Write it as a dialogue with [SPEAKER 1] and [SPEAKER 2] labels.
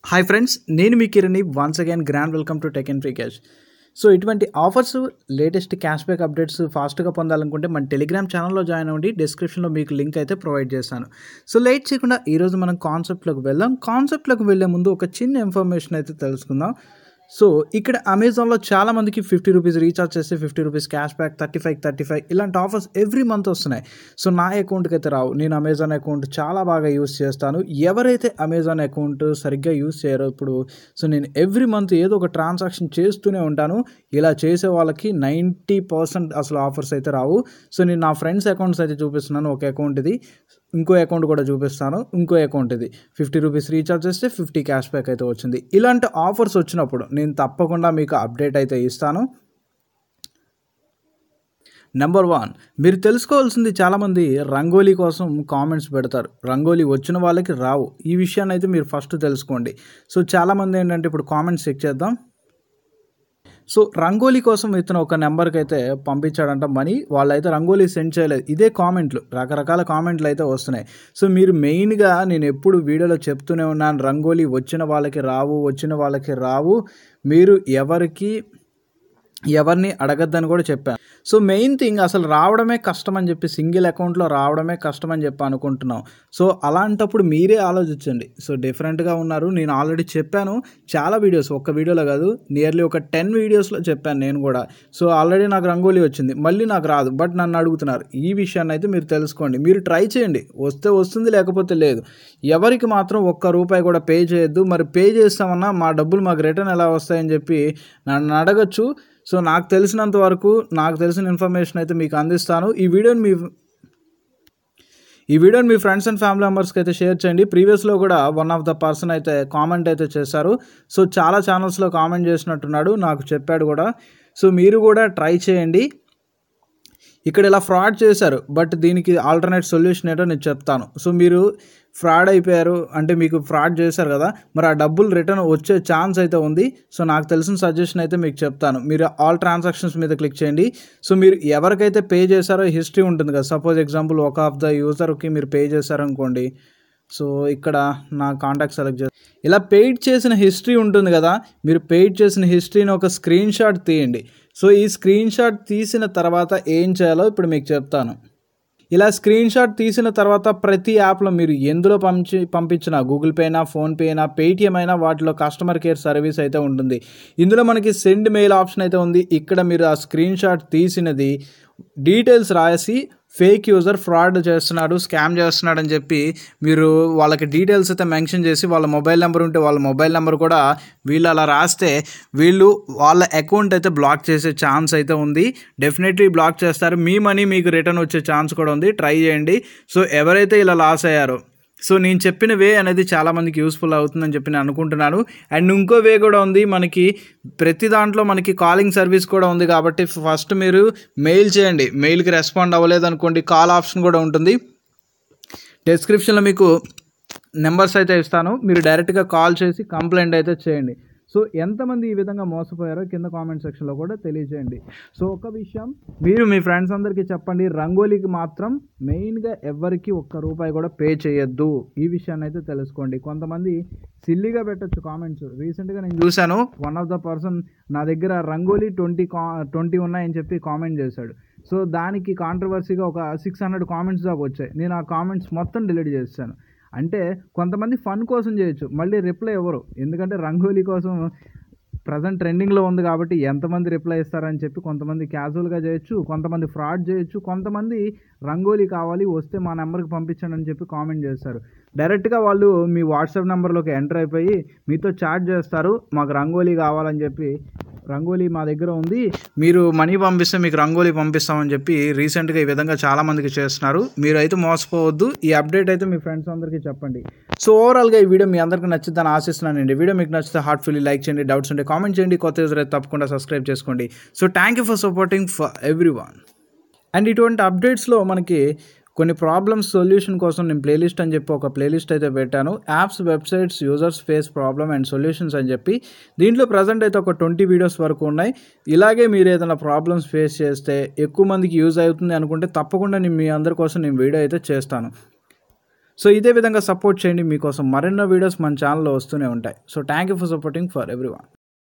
[SPEAKER 1] hi friends నేను మీ కిరణి once again grand welcome to tech and free cash so ఇటువంటి offers latest cash back updates ఫాస్ట్గా పొందాలనుకుంటే మన టెలిగ్రామ్ ఛానల్లో జాయిన్ అవ్వండి డిస్క్రిప్షన్లో మీకు లింక్ అయితే ప్రొవైడ్ చేస్తాను సో లేట్ చేయకుండా ఈరోజు మనం కాన్సెప్ట్లోకి వెళ్దాం కాన్సెప్ట్లోకి వెళ్ళే ముందు ఒక చిన్న ఇన్ఫర్మేషన్ అయితే తెలుసుకుందాం సో ఇక్కడ అమెజాన్లో చాలా మందికి ఫిఫ్టీ రూపీస్ రీఛార్జ్ చేస్తే fifty rupees cash back thirty five thirty five ఇలాంటి ఆఫర్స్ ఎవ్రీ మంత్ వస్తున్నాయి సో నా అకౌంట్కి అయితే రావు నేను అమెజాన్ అకౌంట్ చాలా బాగా యూస్ చేస్తాను ఎవరైతే అమెజాన్ అకౌంట్ సరిగ్గా యూస్ చేయరో ఇప్పుడు సో నేను ఎవ్రీ మంత్ ఏదో ఒక ట్రాన్సాక్షన్ చేస్తూనే ఉంటాను ఇలా చేసే వాళ్ళకి నైంటీ పర్సెంట్ అసలు ఆఫర్స్ అయితే రావు సో నేను నా ఫ్రెండ్స్ అకౌంట్స్ అయితే చూపిస్తున్నాను ఒక అకౌంట్ ఇది ఇంకో అకౌంట్ కూడా చూపిస్తాను ఇంకో అకౌంట్ ఇది ఫిఫ్టీ రూపీస్ రీఛార్జ్ చేస్తే ఫిఫ్టీ క్యాష్ బ్యాక్ అయితే వచ్చింది ఇలాంటి ఆఫర్స్ వచ్చినప్పుడు నేను తప్పకుండా మీకు అప్డేట్ అయితే ఇస్తాను నెంబర్ వన్ మీరు తెలుసుకోవాల్సింది చాలామంది రంగోలీ కోసం కామెంట్స్ పెడతారు రంగోలీ వచ్చిన వాళ్ళకి రావు ఈ విషయాన్ని అయితే మీరు ఫస్ట్ తెలుసుకోండి సో చాలామంది ఏంటంటే ఇప్పుడు కామెంట్స్ చెక్ చేద్దాం సో రంగోలీ కోసం ఇతను ఒక నెంబర్కి అయితే పంపించాడంట మనీ వాళ్ళైతే రంగోలీ సెండ్ చేయలేదు ఇదే కామెంట్లు రకరకాల కామెంట్లు అయితే వస్తున్నాయి సో మీరు మెయిన్గా నేను ఎప్పుడు వీడియోలో చెప్తూనే ఉన్నాను రంగోలీ వచ్చిన వాళ్ళకి రావు వచ్చిన వాళ్ళకి రావు మీరు ఎవరికి ఎవరిని అడగద్దని కూడా చెప్పాను సో మెయిన్ థింగ్ అసలు రావడమే కష్టం అని చెప్పి సింగిల్ అకౌంట్లో రావడమే కష్టం అని చెప్పి అనుకుంటున్నాం సో అలాంటప్పుడు మీరే ఆలోచించండి సో డిఫరెంట్గా ఉన్నారు నేను ఆల్రెడీ చెప్పాను చాలా వీడియోస్ ఒక్క వీడియోలో కాదు నియర్లీ ఒక టెన్ వీడియోస్లో చెప్పాను నేను కూడా సో ఆల్రెడీ నాకు రంగోలీ వచ్చింది మళ్ళీ నాకు రాదు బట్ నన్ను అడుగుతున్నారు ఈ విషయాన్ని అయితే మీరు తెలుసుకోండి మీరు ట్రై చేయండి వస్తే వస్తుంది లేకపోతే లేదు ఎవరికి మాత్రం ఒక్క రూపాయి కూడా పే చేయొద్దు మరి పే చేస్తామన్నా మా డబ్బులు మాకు రిటర్న్ ఎలా వస్తాయని చెప్పి నన్ను అడగచ్చు సో నాకు తెలిసినంత వరకు నాకు తెలిసిన ఇన్ఫర్మేషన్ అయితే మీకు అందిస్తాను ఈ వీడియోని మీ ఈ వీడియోని మీ ఫ్రెండ్స్ అండ్ ఫ్యామిలీ మెంబర్స్కి అయితే షేర్ చేయండి ప్రీవియస్లో కూడా వన్ ఆఫ్ ద పర్సన్ అయితే కామెంట్ అయితే చేశారు సో చాలా ఛానల్స్లో కామెంట్ చేసినట్టున్నాడు నాకు చెప్పాడు కూడా సో మీరు కూడా ట్రై చేయండి ఇక్కడ ఇలా ఫ్రాడ్ చేశారు బట్ దీనికి ఆల్టర్నేట్ సొల్యూషన్ ఏంటో నేను చెప్తాను సో మీరు ఫ్రాడ్ అయిపోయారు అంటే మీకు ఫ్రాడ్ చేశారు కదా మరి ఆ డబ్బులు రిటర్న్ వచ్చే ఛాన్స్ అయితే ఉంది సో నాకు తెలిసిన సజెషన్ అయితే మీకు చెప్తాను మీరు ఆల్ ట్రాన్సాక్షన్స్ మీద క్లిక్ చేయండి సో మీరు ఎవరికైతే పే చేశారో హిస్టరీ ఉంటుంది కదా సపోజ్ ఎగ్జాంపుల్ ఒక ఆఫ్ ద యూజర్కి మీరు పే చేశారనుకోండి సో ఇక్కడ నా కాంటాక్ట్ సెలెక్ట్ చేసి ఇలా పెయిడ్ చేసిన హిస్టరీ ఉంటుంది కదా మీరు పెయిడ్ చేసిన హిస్టరీని ఒక స్క్రీన్ షాట్ తీయండి సో ఈ స్క్రీన్ షాట్ తీసిన తర్వాత ఏం చేయాలో ఇప్పుడు మీకు చెప్తాను ఇలా స్క్రీన్ షాట్ తీసిన తర్వాత ప్రతి యాప్లో మీరు ఎందులో పంచి పంపించిన గూగుల్ పే అయినా ఫోన్పే అయినా పేటిఎం అయినా వాటిలో కస్టమర్ కేర్ సర్వీస్ అయితే ఉంటుంది ఇందులో మనకి సెండ్ మెయిల్ ఆప్షన్ అయితే ఉంది ఇక్కడ మీరు ఆ స్క్రీన్ షాట్ తీసినది డీటెయిల్స్ రాసి ఫేక్ యూజర్ ఫ్రాడ్ చేస్తున్నాడు స్కామ్ చేస్తున్నాడు అని చెప్పి మీరు వాళ్ళకి డీటెయిల్స్ అయితే మెన్షన్ చేసి వాళ్ళ మొబైల్ నెంబర్ ఉంటే వాళ్ళ మొబైల్ నెంబర్ కూడా వీళ్ళు అలా రాస్తే వీళ్ళు వాళ్ళ అకౌంట్ అయితే బ్లాక్ చేసే ఛాన్స్ అయితే ఉంది డెఫినెట్లీ బ్లాక్ చేస్తారు మీ మనీ మీకు రిటర్న్ వచ్చే ఛాన్స్ కూడా ఉంది ట్రై చేయండి సో ఎవరైతే ఇలా లాస్ అయ్యారో సో నేను చెప్పిన వే అనేది చాలామందికి యూస్ఫుల్ అవుతుందని చెప్పి నేను అనుకుంటున్నాను అండ్ ఇంకో వే కూడా ఉంది మనకి ప్రతి దాంట్లో మనకి కాలింగ్ సర్వీస్ కూడా ఉంది కాబట్టి ఫస్ట్ మీరు మెయిల్ చేయండి మెయిల్కి రెస్పాండ్ అవ్వలేదు అనుకోండి కాల్ ఆప్షన్ కూడా ఉంటుంది డిస్క్రిప్షన్లో మీకు నెంబర్స్ అయితే ఇస్తాను మీరు డైరెక్ట్గా కాల్ చేసి కంప్లైంట్ అయితే చేయండి సో ఎంతమంది ఈ విధంగా మోసపోయారో కింద కామెంట్ సెక్షన్లో కూడా తెలియజేయండి సో ఒక విషయం మీరు మీ ఫ్రెండ్స్ అందరికీ చెప్పండి రంగోలీకి మాత్రం మెయిన్గా ఎవరికి ఒక్క రూపాయి కూడా పే చేయొద్దు ఈ విషయాన్ని అయితే తెలుసుకోండి కొంతమంది సిల్లీగా పెట్టచ్చు కామెంట్స్ రీసెంట్గా నేను చూశాను వన్ ఆఫ్ ద పర్సన్ నా దగ్గర రంగోలీ ట్వంటీ కా ట్వంటీ ఉన్నాయని చెప్పి కామెంట్ చేశాడు సో దానికి కాంట్రవర్సీగా ఒక సిక్స్ హండ్రెడ్ కామెంట్స్ దాకా వచ్చాయి నేను ఆ కామెంట్స్ మొత్తం డిలీట్ చేశాను అంటే కొంతమంది ఫన్ కోసం చేయొచ్చు మళ్ళీ రిప్లై ఇవ్వరు ఎందుకంటే రంగోలీ కోసం ప్రజెంట్ ట్రెండింగ్లో ఉంది కాబట్టి ఎంతమంది రిప్లై ఇస్తారని చెప్పి కొంతమంది క్యాజువల్గా చేయొచ్చు కొంతమంది ఫ్రాడ్ చేయొచ్చు కొంతమంది రంగోలీ కావాలి వస్తే మా నెంబర్కి పంపించండి అని చెప్పి కామెంట్ చేస్తారు డైరెక్ట్గా వాళ్ళు మీ వాట్సాప్ నెంబర్లోకి ఎంటర్ అయిపోయి మీతో చాట్ చేస్తారు మాకు రంగోలీ కావాలని చెప్పి రంగోలీ మా దగ్గర ఉంది మీరు మనీ పంపిస్తే మీకు రంగోలీ పంపిస్తామని చెప్పి రీసెంట్గా ఈ విధంగా చాలామందికి చేస్తున్నారు మీరు అయితే మోసపోవద్దు ఈ అప్డేట్ అయితే మీ ఫ్రెండ్స్ అందరికీ చెప్పండి సో ఓవరాల్గా ఈ వీడియో మీ అందరికీ నచ్చిందని ఆశిస్తున్నానండి వీడియో మీకు నచ్చితే హార్ట్ఫుల్లీ లైక్ చేయండి డౌట్స్ ఉంటే కామెంట్ చేయండి కొత్త యూజర్ అయితే తప్పకుండా సబ్స్క్రైబ్ చేసుకోండి so thank you for supporting for everyone and ఇటువంటి అప్డేట్స్లో మనకి కొన్ని ప్రాబ్లమ్స్ సొల్యూషన్ కోసం నేను ప్లేలిస్ట్ అని చెప్పి ఒక ప్లేలిస్ట్ అయితే పెట్టాను apps websites users face problem and solutions అని చెప్పి దీంట్లో ప్రజెంట్ అయితే ఒక ట్వంటీ వీడియోస్ వరకు ఉన్నాయి ఇలాగే మీరు ఏదైనా ప్రాబ్లమ్స్ ఫేస్ చేస్తే ఎక్కువ మందికి యూజ్ అవుతుంది అనుకుంటే తప్పకుండా నేను మీ అందరి కోసం నేను వీడియో అయితే చేస్తాను సో ఇదే విధంగా సపోర్ట్ చేయండి మీకోసం మరెన్నో వీడియోస్ మన ఛానల్లో వస్తూనే ఉంటాయి so thank you for supporting for every